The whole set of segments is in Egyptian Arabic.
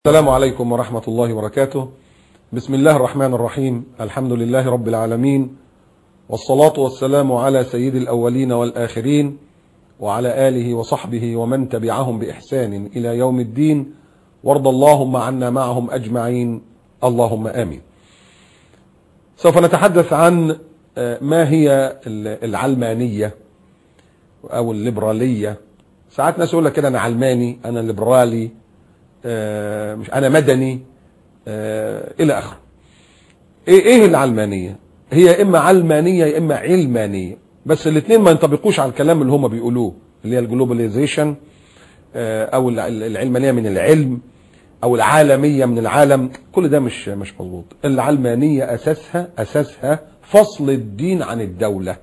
السلام عليكم ورحمة الله وبركاته بسم الله الرحمن الرحيم الحمد لله رب العالمين والصلاة والسلام على سيد الأولين والآخرين وعلى آله وصحبه ومن تبعهم بإحسان إلى يوم الدين وارض اللهم عنا معهم أجمعين اللهم آمين سوف نتحدث عن ما هي العلمانية أو الليبرالية ساعات ناس يقول لك كده أنا علماني أنا ليبرالي مش انا مدني الى اخره ايه ايه العلمانيه هي اما علمانيه يا اما علمانيه بس الاثنين ما ينطبقوش على الكلام اللي هم بيقولوه اللي هي الجلوباليزيشن او العلمانيه من العلم او العالميه من العالم كل ده مش مش مظبوط العلمانيه اساسها اساسها فصل الدين عن الدوله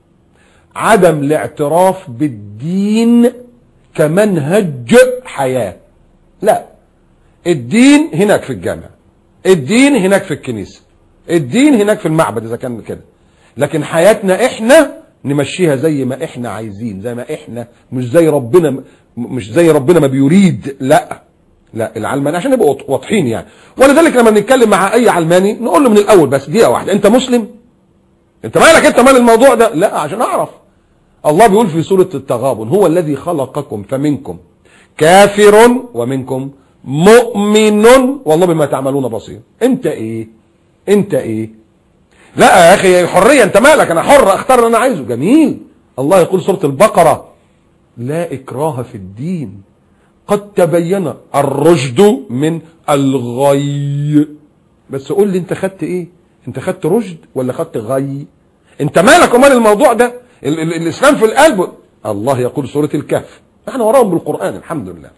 عدم الاعتراف بالدين كمنهج حياه لا الدين هناك في الجامع الدين هناك في الكنيسة الدين هناك في المعبد اذا كان كده لكن حياتنا احنا نمشيها زي ما احنا عايزين زي ما احنا مش زي ربنا مش زي ربنا ما بيريد لا لا العلماني عشان نبقى واضحين يعني ولذلك لما نتكلم مع اي علماني نقول له من الاول بس دقيقه واحده انت مسلم انت مالك انت مال الموضوع ده لا عشان اعرف الله بيقول في سوره التغابن هو الذي خلقكم فمنكم كافر ومنكم مؤمن والله بما تعملون بصير انت ايه انت ايه لا يا اخي حريه انت مالك انا حر اختار اللي انا عايزه جميل الله يقول سوره البقره لا اكراه في الدين قد تبين الرشد من الغي بس قول لي انت خدت ايه انت خدت رشد ولا خدت غي انت مالك ومال الموضوع ده ال ال الاسلام في القلب الله يقول سوره الكهف احنا وراهم بالقرآن الحمد لله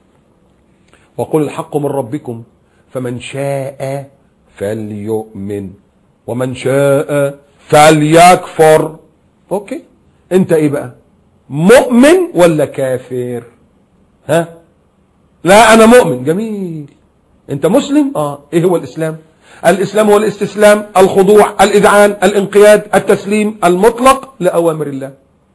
وقل الحق من ربكم فمن شاء فليؤمن ومن شاء فليكفر اوكي انت ايه بقى مؤمن ولا كافر ها لا انا مؤمن جميل انت مسلم اه ايه هو الاسلام الاسلام هو الاستسلام الخضوع الاذعان الانقياد التسليم المطلق لاوامر الله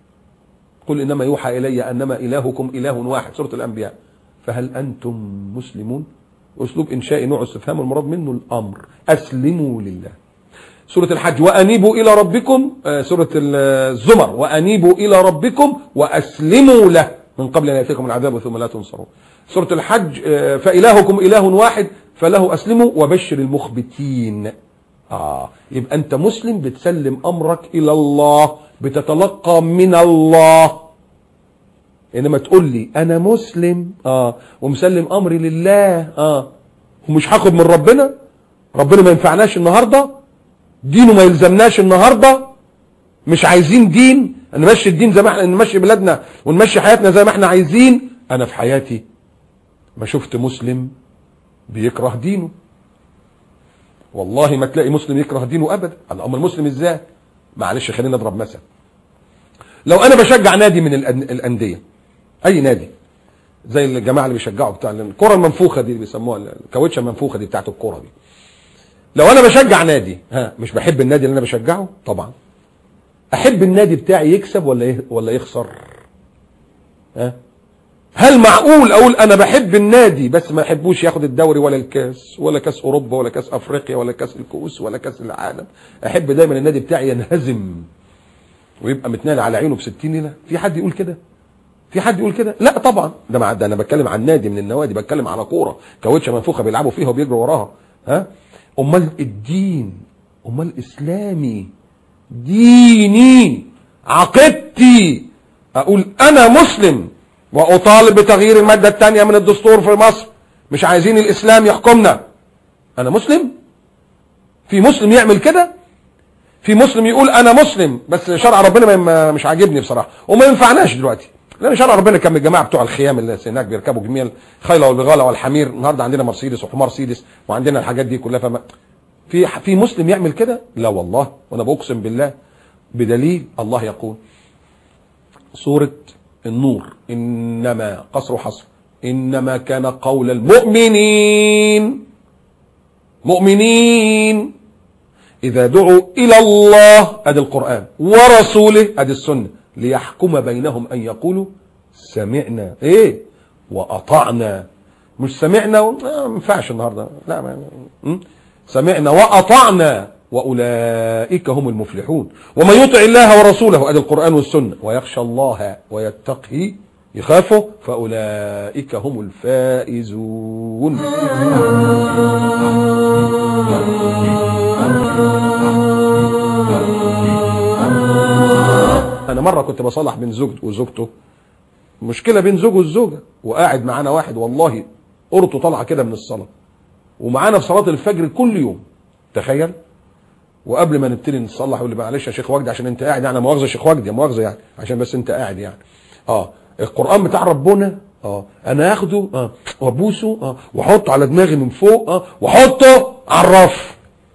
قل إنما يوحى إلي أنما إلهكم إله واحد سورة الأنبياء فهل أنتم مسلمون أسلوب إنشاء نوع استفهام المراد منه الأمر أسلموا لله سورة الحج وأنيبوا إلى ربكم سورة الزمر وأنيبوا إلى ربكم وأسلموا له من قبل أن يأتيكم العذاب ثم لا تنصرون سورة الحج فإلهكم إله واحد فله أسلموا وبشر المخبتين آه يبقى أنت مسلم بتسلم أمرك إلى الله بتتلقى من الله انما تقول لي انا مسلم اه ومسلم امري لله اه ومش هاخد من ربنا ربنا ما ينفعناش النهارده دينه ما يلزمناش النهارده مش عايزين دين نمشي الدين زي ما احنا نمشي بلادنا ونمشي حياتنا زي ما احنا عايزين انا في حياتي ما شفت مسلم بيكره دينه والله ما تلاقي مسلم يكره دينه ابدا الامر المسلم ازاي معلش خلينا نضرب مثل لو انا بشجع نادي من الانديه اي نادي زي الجماعه اللي بيشجعوا بتاع الكره المنفوخه دي اللي بيسموها الكاوتشه المنفوخه دي بتاعت الكره دي لو انا بشجع نادي ها مش بحب النادي اللي انا بشجعه طبعا احب النادي بتاعي يكسب ولا ولا يخسر ها هل معقول اقول انا بحب النادي بس ما احبوش ياخد الدوري ولا الكاس ولا كاس اوروبا ولا كاس افريقيا ولا كاس الكؤوس ولا كاس العالم احب دايما النادي بتاعي ينهزم ويبقى متنال على عينه ب 60 ليله في حد يقول كده في حد يقول كده لا طبعا ده مع ده انا بتكلم عن نادي من النوادي بتكلم على كوره كاوتشه منفوخه بيلعبوا فيها وبيجروا وراها ها امال الدين امال اسلامي ديني عقيدتي اقول انا مسلم واطالب بتغيير المادة الثانية من الدستور في مصر مش عايزين الاسلام يحكمنا انا مسلم في مسلم يعمل كده في مسلم يقول انا مسلم بس شرع ربنا ما مش عاجبني بصراحة وما ينفعناش دلوقتي لان شرع ربنا كان من الجماعه بتوع الخيام اللي هناك بيركبوا جميع الخيله والبغاله والحمير النهارده عندنا مرسيدس وحمار سيدس وعندنا الحاجات دي كلها فما في في مسلم يعمل كده لا والله وانا بقسم بالله بدليل الله يقول سوره النور إنما قصر حصر إنما كان قول المؤمنين مؤمنين إذا دعوا إلى الله أدي القرآن ورسوله أدي السنة ليحكم بينهم أن يقولوا سمعنا إيه وأطعنا مش سمعنا و... آه، ما ينفعش النهارده لا ما... م? سمعنا واطعنا واولئك هم المفلحون ومن يطع الله ورسوله ادي القران والسنه ويخشى الله ويتقي يخافوا فاولئك هم الفائزون انا مره كنت بصلح بين زوج وزوجته مشكله بين زوج والزوجه وقاعد معانا واحد والله قرطه طالعه كده من الصلاه ومعانا في صلاه الفجر كل يوم تخيل وقبل ما نبتدي نصلح يقول لي معلش يا شيخ وجدي عشان انت قاعد يعني مؤاخذه يا شيخ وجدي مؤاخذه يعني عشان بس انت قاعد يعني اه القران بتاع ربنا اه انا اخده اه وابوسه اه واحطه على دماغي من فوق اه واحطه على الرف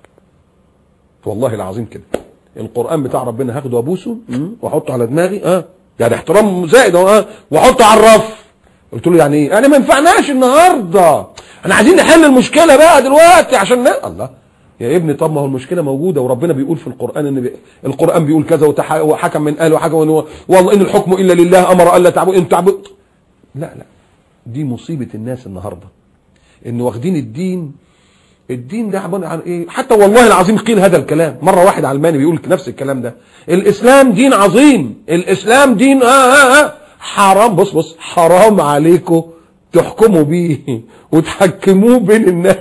والله العظيم كده القران بتاع ربنا هاخده وابوسه مم، واحطه على دماغي اه يعني احترام زائد اهو اه واحطه على الرف قلت له يعني ايه يعني ما ينفعناش النهارده احنا عايزين نحل المشكله بقى دلوقتي عشان ن... الله يا ابني طب ما هو المشكله موجوده وربنا بيقول في القران ان بي... القران بيقول كذا وتح... وحكم من قال وحكم من هو والله ان الحكم الا لله امر الا تعبدوا ان تعبدوا لا لا دي مصيبه الناس النهارده ان واخدين الدين الدين ده عباره عن ايه حتى والله العظيم قيل هذا الكلام مره واحد علماني بيقول نفس الكلام ده الاسلام دين عظيم الاسلام دين آه آه آه حرام بص بص حرام عليكم تحكموا بيه وتحكموه بين الناس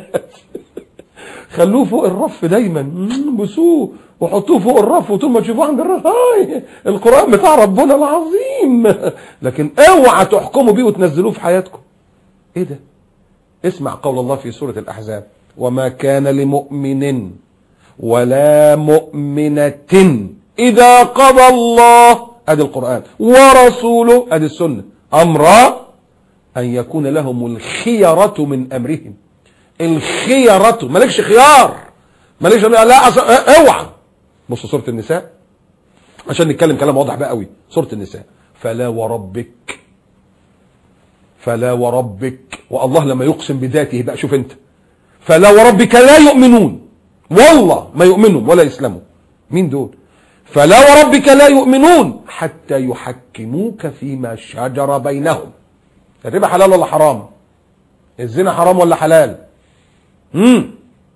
خلوه فوق الرف دايما مم، بسوه وحطوه فوق الرف وطول ما تشوفوه عند الرف هاي القران بتاع ربنا العظيم لكن اوعى تحكموا بيه وتنزلوه في حياتكم ايه ده اسمع قول الله في سورة الأحزاب وما كان لمؤمن ولا مؤمنة إذا قضى الله أدي القرآن ورسوله أدي السنة أمرا أن يكون لهم الخيرة من أمرهم الخيرة مالكش خيار مالكش لا أص... اوعى بص سورة النساء عشان نتكلم كلام واضح بقى قوي سورة النساء فلا وربك فلا وربك والله لما يقسم بذاته بقى شوف انت فلا وربك لا يؤمنون والله ما يؤمنون ولا يسلموا مين دول فلا وربك لا يؤمنون حتى يحكموك فيما شجر بينهم الربا حلال ولا حرام الزنا حرام ولا حلال امم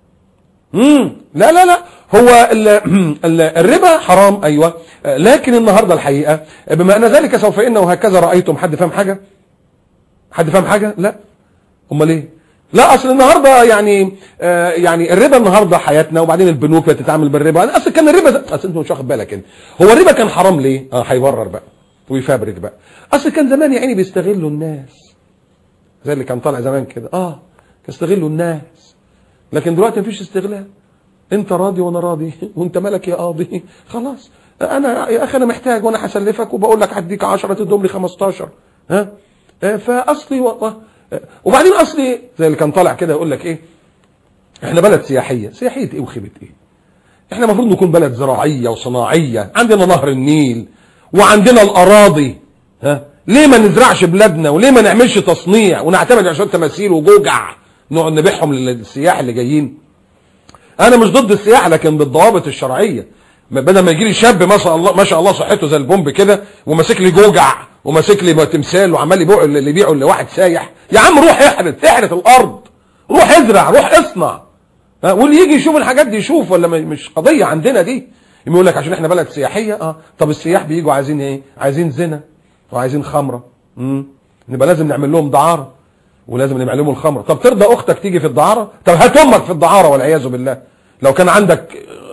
امم لا لا لا هو ال ال الربا حرام ايوه لكن النهارده الحقيقه بما ان ذلك سوف ان وهكذا رايتم حد فاهم حاجه حد فاهم حاجه لا امال ايه لا اصل النهارده يعني آه يعني الربا النهارده حياتنا وبعدين البنوك بتتعامل بالربا اصل كان الربا ده اصل انت مش واخد بالك انت هو الربا كان حرام ليه اه هيبرر بقى ويفبرك بقى اصل كان زمان يا عيني بيستغلوا الناس زي اللي كان طالع زمان كده اه كان يستغلوا الناس لكن دلوقتي مفيش استغلال انت راضي وانا راضي وانت مالك يا قاضي خلاص انا يا اخي انا محتاج وانا هسلفك وبقول لك هديك 10 تدوم لي 15 ها آه، فاصلي والله آه، وبعدين اصلي زي اللي كان طالع كده يقول لك ايه احنا بلد سياحيه سياحيه ايه وخيبه ايه احنا المفروض نكون بلد زراعيه وصناعيه عندنا نهر النيل وعندنا الاراضي ها ليه ما نزرعش بلادنا وليه ما نعملش تصنيع ونعتمد على شويه تماثيل وجوجع نقعد نبيعهم للسياح اللي جايين انا مش ضد السياحه لكن بالضوابط الشرعيه بدل ما يجي لي شاب ما شاء الله ما شاء الله صحته زي البومب كده وماسك لي جوجع وماسك لي تمثال وعمال يبيعه اللي يبيعه لواحد سايح يا عم روح احرث احرث الارض روح ازرع روح اصنع ها، واللي يجي يشوف الحاجات دي يشوف ولا ما- مش قضيه عندنا دي يقول لك عشان احنا بلد سياحيه اه طب السياح بيجوا عايزين ايه عايزين زنا وعايزين خمره امم نبقى لازم نعمل لهم دعاره ولازم نبيع لهم الخمر طب ترضى اختك تيجي في الدعاره طب هات امك في الدعاره والعياذ بالله لو كان عندك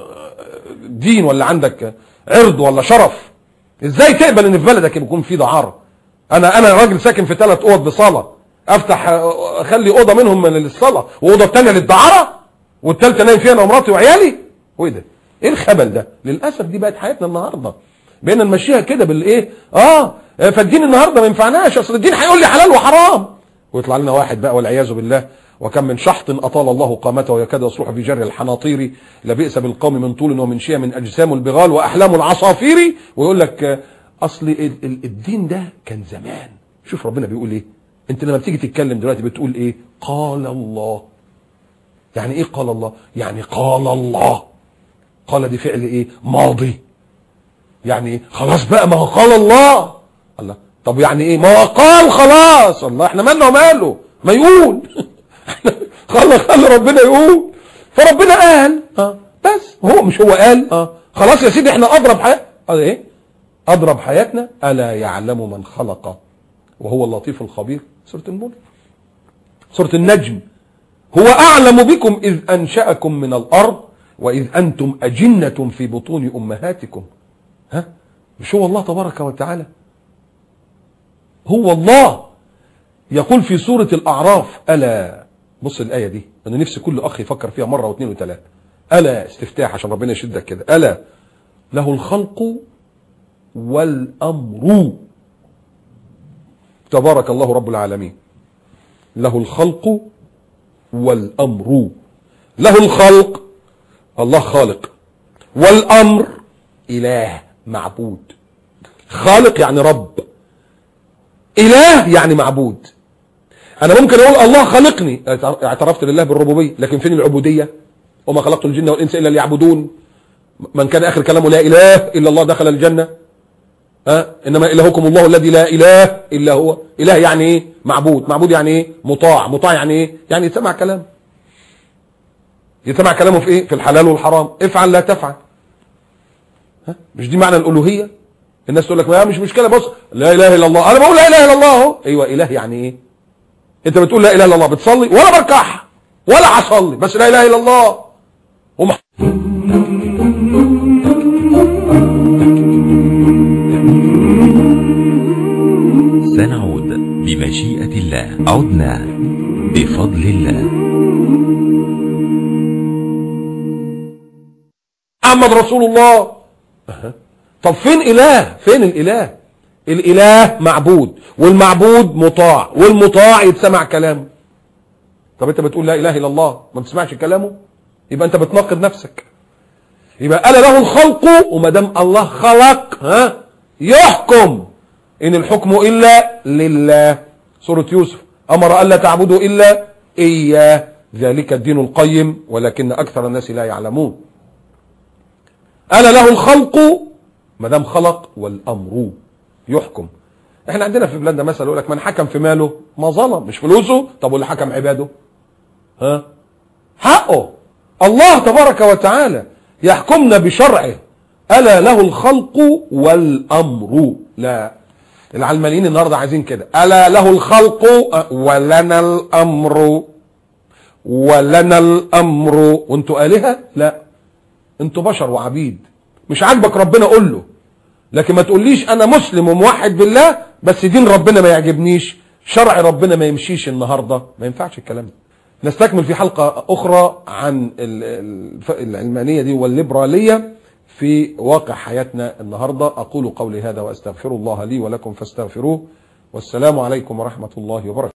دين ولا عندك عرض ولا شرف ازاي تقبل ان في بلدك يكون في دعاره انا انا راجل ساكن في ثلاث اوض بصاله افتح اخلي اوضه منهم من للصلاه واوضه الثانيه للدعاره والثالثه نايم فيها انا ومراتي وعيالي وايه ده ايه الخبل ده للاسف دي بقت حياتنا النهارده بقينا نمشيها كده بالايه اه فالدين النهارده ما ينفعناش اصل الدين هيقول لي حلال وحرام ويطلع لنا واحد بقى والعياذ بالله وكم من شحط اطال الله قامته ويكاد يصلح في جر الحناطير لبئس بالقوم من طول ومن شيء من اجسام البغال واحلام العصافير ويقول لك آه، اصل ال- ال- الدين ده كان زمان شوف ربنا بيقول ايه انت لما بتيجي تتكلم دلوقتي بتقول ايه قال الله يعني ايه قال الله يعني قال الله قال دي فعل ايه ماضي يعني ايه خلاص بقى ما هو قال الله الله طب يعني ايه ما هو قال خلاص الله احنا مالنا وماله ما يقول خلى خلى ربنا يقول فربنا قال اه بس هو مش هو قال اه خلاص يا سيدي احنا اضرب حياه اه ايه اضرب حياتنا الا يعلم من خلق وهو اللطيف الخبير سوره الملك سوره النجم هو اعلم بكم اذ انشاكم من الارض واذ انتم اجنه في بطون امهاتكم ها مش هو الله تبارك وتعالى هو الله يقول في سورة الأعراف ألا بص الآية دي أنا نفسي كل أخ يفكر فيها مرة واثنين وثلاثة ألا استفتاح عشان ربنا يشدك كده ألا له الخلق والأمر تبارك الله رب العالمين له الخلق والأمر له الخلق الله خالق والأمر إله معبود خالق يعني رب إله يعني معبود أنا ممكن أقول الله خلقني اعترفت لله بالربوبية لكن فين العبودية وما خلقت الجن والإنس إلا ليعبدون من كان آخر كلامه لا إله إلا الله دخل الجنة ها إنما إلهكم الله الذي لا إله إلا هو إله يعني إيه معبود معبود يعني إيه مطاع مطاع يعني إيه يعني يسمع كلام يسمع كلامه في إيه في الحلال والحرام افعل لا تفعل ها مش دي معنى الألوهية الناس تقول لك ما مش مشكله بص لا اله الا الله انا بقول لا اله الا الله اهو ايوه اله يعني ايه انت بتقول لا اله الا الله بتصلي ولا بركعها ولا هصلي بس لا اله الا الله ومح... سنعود بمشيئة الله عدنا بفضل الله محمد رسول الله طب فين اله فين الاله الاله معبود والمعبود مطاع والمطاع يتسمع كلامه طب انت بتقول لا اله الا الله ما بتسمعش كلامه يبقى انت بتناقض نفسك يبقى قال له الخلق وما دام الله خلق ها يحكم ان الحكم الا لله سوره يوسف امر الا تعبدوا الا اياه ذلك الدين القيم ولكن اكثر الناس لا يعلمون قال له الخلق ما دام خلق والامر يحكم احنا عندنا في بلادنا مثلا يقول لك من حكم في ماله ما ظلم مش فلوسه طب واللي حكم عباده ها حقه الله تبارك وتعالى يحكمنا بشرعه الا له الخلق والامر لا العلمانيين النهارده عايزين كده الا له الخلق ولنا الامر ولنا الامر وانتوا الهه لا انتوا بشر وعبيد مش عاجبك ربنا قول له لكن ما تقوليش انا مسلم وموحد بالله بس دين ربنا ما يعجبنيش شرع ربنا ما يمشيش النهارده ما ينفعش الكلام ده نستكمل في حلقه اخرى عن العلمانيه دي والليبراليه في واقع حياتنا النهارده اقول قولي هذا واستغفر الله لي ولكم فاستغفروه والسلام عليكم ورحمه الله وبركاته